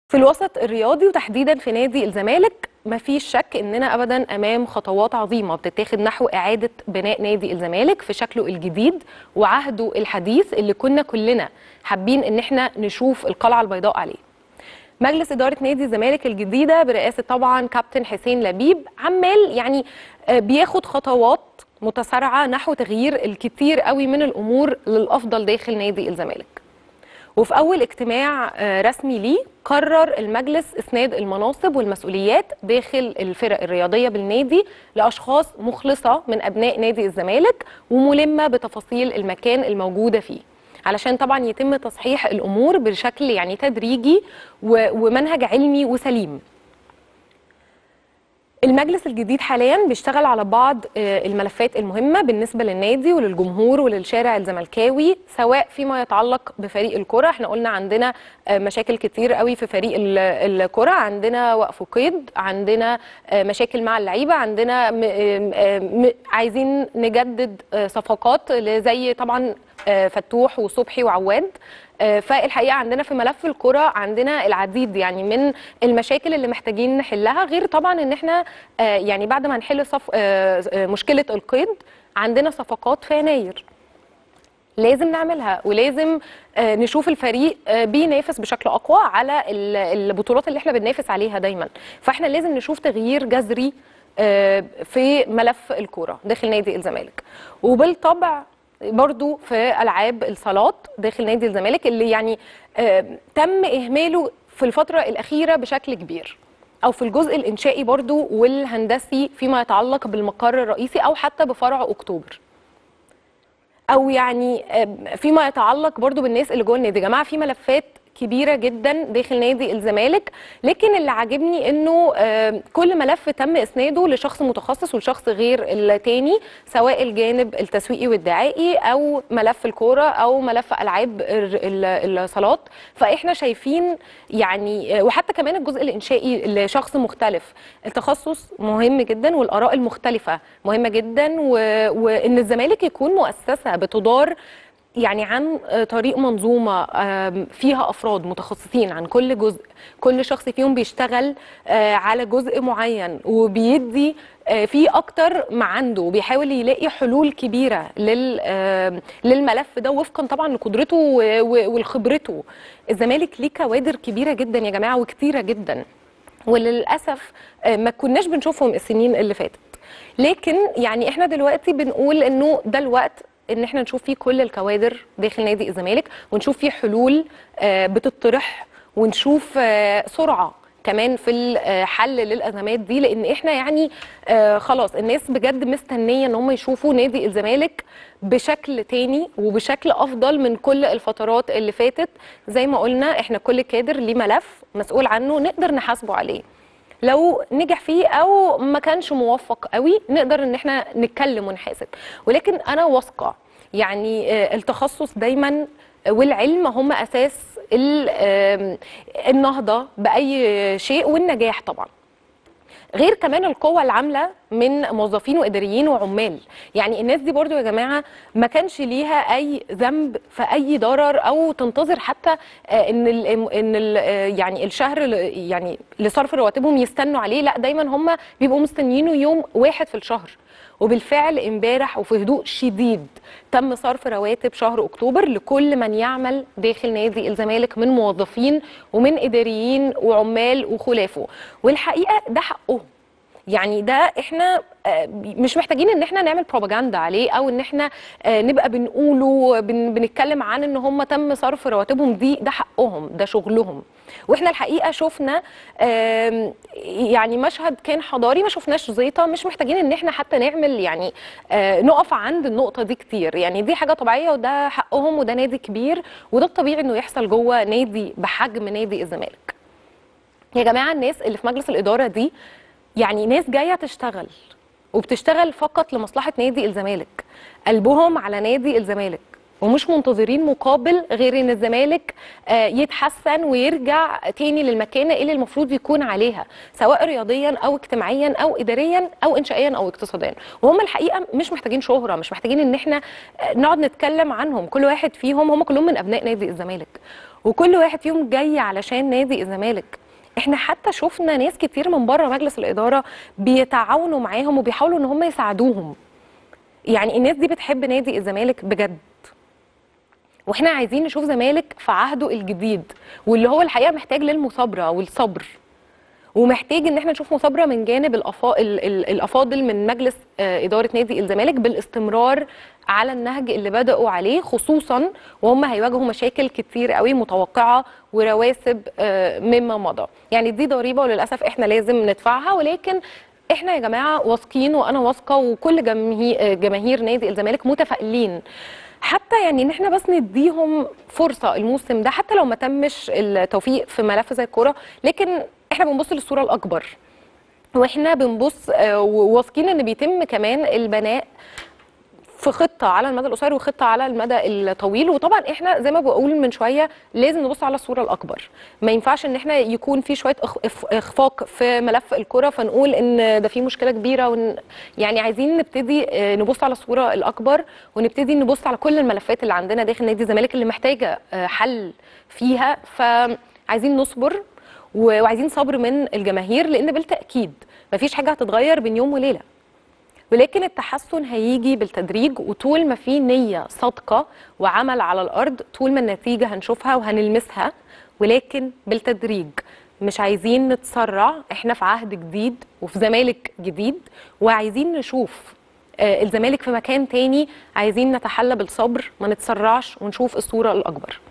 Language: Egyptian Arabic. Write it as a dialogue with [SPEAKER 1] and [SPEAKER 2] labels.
[SPEAKER 1] في الوسط الرياضي وتحديدا في نادي الزمالك مفيش شك اننا ابدا امام خطوات عظيمه بتتاخد نحو اعاده بناء نادي الزمالك في شكله الجديد وعهده الحديث اللي كنا كلنا حابين ان احنا نشوف القلعه البيضاء عليه. مجلس اداره نادي الزمالك الجديده برئاسه طبعا كابتن حسين لبيب عمال يعني آه، بياخد خطوات متسارعه نحو تغيير الكثير قوي من الامور للافضل داخل نادي الزمالك. وفي أول اجتماع آه، رسمي ليه قرر المجلس إسناد المناصب والمسؤوليات داخل الفرق الرياضية بالنادي لأشخاص مخلصة من أبناء نادي الزمالك وملمة بتفاصيل المكان الموجودة فيه علشان طبعا يتم تصحيح الأمور بشكل يعني تدريجي و- ومنهج علمي وسليم المجلس الجديد حاليا بيشتغل على بعض آه، الملفات المهمه بالنسبه للنادي وللجمهور وللشارع الزملكاوي سواء فيما يتعلق بفريق الكره احنا قلنا عندنا آه، مشاكل كتير قوي في فريق ال- الكره عندنا وقف قيد عندنا آه، مشاكل مع اللعيبه عندنا م- آم- آم- عايزين نجدد آه، صفقات زي طبعا آه، فتوح وصبحي وعواد آه، فالحقيقه عندنا في ملف الكره عندنا العديد يعني من المشاكل اللي محتاجين نحلها غير طبعا ان احنا آه، يعني بعد ما نحل صف آه، آه، مشكله القيد عندنا صفقات في يناير لازم نعملها ولازم آه، نشوف الفريق آه، بينافس بشكل اقوى على ال- البطولات اللي احنا بننافس عليها دايما فاحنا لازم نشوف تغيير جذري آه، في ملف الكوره داخل نادي الزمالك وبالطبع برضو في العاب الصالات داخل نادي الزمالك اللي يعني آه، تم اهماله في الفتره الاخيره بشكل كبير او في الجزء الانشائي برضو والهندسي فيما يتعلق بالمقر الرئيسي او حتى بفرع اكتوبر او يعني آه، فيما يتعلق برضو بالناس اللي جوه النادي يا جماعه في ملفات كبيره جدا داخل نادي الزمالك لكن اللي عاجبني انه آه، كل ملف تم اسناده لشخص متخصص ولشخص غير التاني سواء الجانب التسويقي والدعائي او ملف الكوره او ملف العاب ال- ال- الصالات فاحنا شايفين يعني آه، وحتى كمان الجزء الانشائي لشخص مختلف التخصص مهم جدا والاراء المختلفه مهمه جدا و... وان الزمالك يكون مؤسسه بتدار يعني عن آه، طريق منظومه آم، فيها افراد متخصصين عن كل جزء كل شخص فيهم بيشتغل آه، على جزء معين وبيدي آه، فيه اكتر ما عنده وبيحاول يلاقي حلول كبيره لل آم، للملف ده وفقا طبعا لقدرته و- و- ولخبرته الزمالك ليه كوادر كبيره جدا يا جماعه وكتيره جدا وللاسف آه، ما كناش بنشوفهم السنين اللي فاتت لكن يعني احنا دلوقتي بنقول انه ده الوقت ان احنا نشوف فيه كل الكوادر داخل نادي الزمالك ونشوف فيه حلول آه، بتطرح ونشوف آه، سرعه كمان في الحل للازمات دي لان احنا يعني آه، خلاص الناس بجد مستنيه ان هم يشوفوا نادي الزمالك بشكل تاني وبشكل افضل من كل الفترات اللي فاتت زي ما قلنا احنا كل كادر ليه ملف مسؤول عنه نقدر نحاسبه عليه لو نجح فيه او ما كانش موفق قوي نقدر ان احنا نتكلم ونحاسب ولكن انا واثقه يعني آه، التخصص دايما والعلم هم اساس ال- آم، النهضه باي شيء والنجاح طبعا غير كمان القوة العاملة من موظفين وإداريين وعمال يعني الناس دي برضو يا جماعة ما كانش ليها أي ذنب في أي ضرر أو تنتظر حتى آه، إن ال إن ال يعني الشهر ل- يعني لصرف رواتبهم يستنوا عليه لا دايما هم بيبقوا مستنيينه يوم واحد في الشهر وبالفعل امبارح وفي هدوء شديد تم صرف رواتب شهر اكتوبر لكل من يعمل داخل نادي الزمالك من موظفين ومن اداريين وعمال وخلافه والحقيقه ده حقهم يعني ده احنا آه، مش محتاجين ان احنا نعمل بروباجندا عليه او ان احنا آه، نبقى بنقوله بن بنتكلم عن ان هم تم صرف رواتبهم دي ده حقهم ده شغلهم واحنا الحقيقه شفنا آم، يعني مشهد كان حضاري ما شفناش زيطه مش محتاجين ان احنا حتى نعمل يعني آه، نقف عند النقطه دي كتير يعني دي حاجه طبيعيه وده حقهم وده نادي كبير وده الطبيعي انه يحصل جوه نادي بحجم نادي الزمالك يا جماعه الناس اللي في مجلس الاداره دي يعني ناس جايه تشتغل وبتشتغل فقط لمصلحه نادي الزمالك قلبهم على نادي الزمالك ومش منتظرين مقابل غير ان الزمالك آه، يتحسن ويرجع تاني للمكانه اللي المفروض يكون عليها سواء رياضيا او اجتماعيا او اداريا او انشائيا او اقتصاديا وهم الحقيقه مش محتاجين شهره مش محتاجين ان احنا آه، نقعد نتكلم عنهم كل واحد فيهم هم كلهم من ابناء نادي الزمالك وكل واحد فيهم جاي علشان نادي الزمالك احنا حتى شفنا ناس كتير من بره مجلس الاداره بيتعاونوا معاهم وبيحاولوا ان هم يساعدوهم يعني الناس دي بتحب نادي الزمالك بجد واحنا عايزين نشوف زمالك في عهده الجديد واللي هو الحقيقه محتاج للمثابره والصبر ومحتاج ان احنا نشوف مثابره من جانب الأفا... ال... ال... الافاضل من مجلس آه، اداره نادي الزمالك بالاستمرار على النهج اللي بداوا عليه خصوصا وهم هيواجهوا مشاكل كتير قوي متوقعه ورواسب آه، مما مضى يعني دي ضريبه وللاسف احنا لازم ندفعها ولكن احنا يا جماعه واثقين وانا واثقه وكل جماهير جماهير نادي الزمالك متفائلين حتى يعني ان احنا بس نديهم فرصه الموسم ده حتى لو ما تمش التوفيق في ملف زي الكوره لكن احنا بنبص للصوره الاكبر واحنا بنبص آه، وواثقين ان بيتم كمان البناء في خطه على المدى القصير وخطه على المدى الطويل وطبعا احنا زي ما بقول من شويه لازم نبص على الصوره الاكبر ما ينفعش ان احنا يكون في شويه إخ- إخ- اخفاق في ملف الكره فنقول ان ده في مشكله كبيره ون... يعني عايزين نبتدي آه، نبص على الصوره الاكبر ونبتدي نبص على كل الملفات اللي عندنا داخل نادي الزمالك اللي محتاجه آه، حل فيها فعايزين نصبر و- وعايزين صبر من الجماهير لان بالتاكيد مفيش حاجه هتتغير بين يوم وليله ولكن التحسن هيجي بالتدريج وطول ما في نية صادقة وعمل على الأرض طول ما النتيجة هنشوفها وهنلمسها ولكن بالتدريج مش عايزين نتسرع احنا في عهد جديد وفي زمالك جديد وعايزين نشوف آه، الزمالك في مكان تاني عايزين نتحلى بالصبر ما نتسرعش ونشوف الصورة الأكبر